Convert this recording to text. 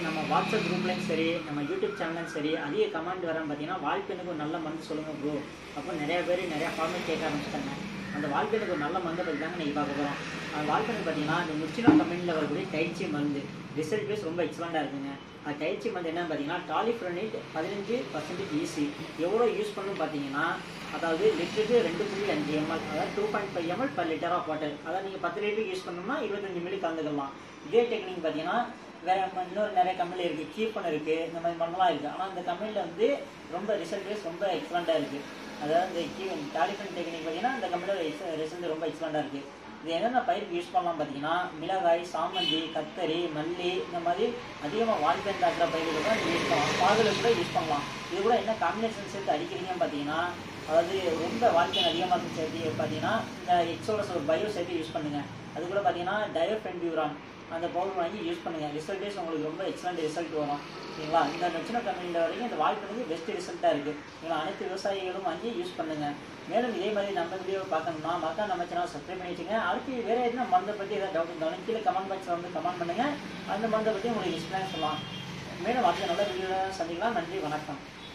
நம்ம வாட்ஸ்அப் குரூப்லையும் சரி நம்ம யூடியூப் சேனலும் சரி அதிக கமெண்ட் வரேன் பார்த்தீங்கன்னா வால்பெண்ணுக்கு ஒரு நல்ல மருந்து சொல்லுங்கள் ப்ரோ அப்போ நிறைய பேர் நிறைய ஃபார்மேட் கேட்க ஆரம்பிச்சிட்டாங்க அந்த வால்பெண்ணுக்கு ஒரு நல்ல மருந்தை பற்றி தாங்க நீங்கள் பார்க்க போகிறோம் அந்த வால்பெண்ணு பார்த்தீங்கன்னா இந்த முச்சினா கம்பெனியில் வரக்கூடிய டைச்சி மருந்து ரிசல்ட் பேஸ் ரொம்ப எக்ஸலண்ட்டாக இருக்குங்க அது டைச்சி மருந்து என்னன்னு பார்த்தீங்கன்னா டாலிஃப்ரோனிட் பதினஞ்சு பர்சன்டேஜ் ஈஸி எவ்வளோ யூஸ் பண்ணணும் பார்த்தீங்கன்னா அதாவது லிட்டருக்கு ரெண்டு புள்ளி அஞ்சு எம்எல் அதாவது two point five ml per litre of water அதாவது நீங்கள் பத்து லிட்டருக்கு யூஸ் பண்ணணும்னா இருபத்தஞ்சு மில்லி கலந்துக்கலாம் இதே டெக்னிக் பார்த்தீங்கன்னா வேற ம- இன்னொரு நிறைய கம்பெனி இருக்குது கீப்பன் இருக்குது இந்த மாதிரி மருந்துலாம் இருக்குது ஆனால் இந்த கம்பெனியில் வந்து ரொம்ப ரிசல்ட் பேஸ் ரொம்ப எக்ஸலண்ட்டாக இருக்குது அதாவது இந்த கீ டாலிஃபன் டெக்னிக் பார்த்தீங்கன்னா இந்த கம்பெனியோட ரிசல்ட் ரொம்ப எக்ஸலண்ட்டாக இருக்குது இது என்னென்ன பயிருக்கு யூஸ் பண்ணலாம் பார்த்தீங்கன்னா மிளகாய் சாமந்தி கத்தரி மல்லி இந்த மாதிரி அதிகமாக வால்பென் தாக்குற பயிர்கள் கூட நீங்கள் யூஸ் பண்ணலாம் பாதலுக்கு கூட யூஸ் பண்ணலாம் இது கூட என்ன காம்பினேஷன் சேர்த்து அடிக்கிறீங்கன்னு பார்த்தீங்கன்னா அதாவது ரொம்ப வால்பென் அதிகமாக இருக்கு சேர்த்து பார்த்தீங்கன்னா இந்த எக்ஸோட ஒரு பயோ சேர்த்து யூஸ் பண்ணுங்க அது கூட பார்த்தீங்கன்னா டயோஃபென்டியூரான் அந்த பவுடர் வாங்கி யூஸ் பண்ணுங்க ரிசல்ட்டேஸ் உங்களுக்கு ரொம்ப எக்ஸலண்ட் ரிசல்ட் வரும் சரிங்களா இந்த நச்சின கம்பெனியில் வரைக்கும் இந்த வால்பெனுக்கு பெஸ்ட் ரிசல்ட்டாக இருக்குது சரிங்களா அனைத்து விவசாயிகளும் வாங்கி யூஸ் பண்ணுங்க மேலும் இதே மாதிரி நம்ம வீடியோ பார்க்கணும்னா மறக்காம நம்ம சேனல் சப்ஸ்கிரைப் பண்ணி வச்சுங்க அடுத்து வேற எதுனா மருந்தை பற்றி ஏதாவது டவுட் இருந்தாலும் கீழே கமெண்ட் பாக்ஸில் வந்து கமெண்ட் பண்ணுங்க அந்த மருந்தை பற்றி உங்களுக்கு எக்ஸ்பிளைன் சொல்லலாம் மேலும் அடுத்த நல்ல வீடியோவில் சந்திக்கலாம் நன்றி வணக்கம்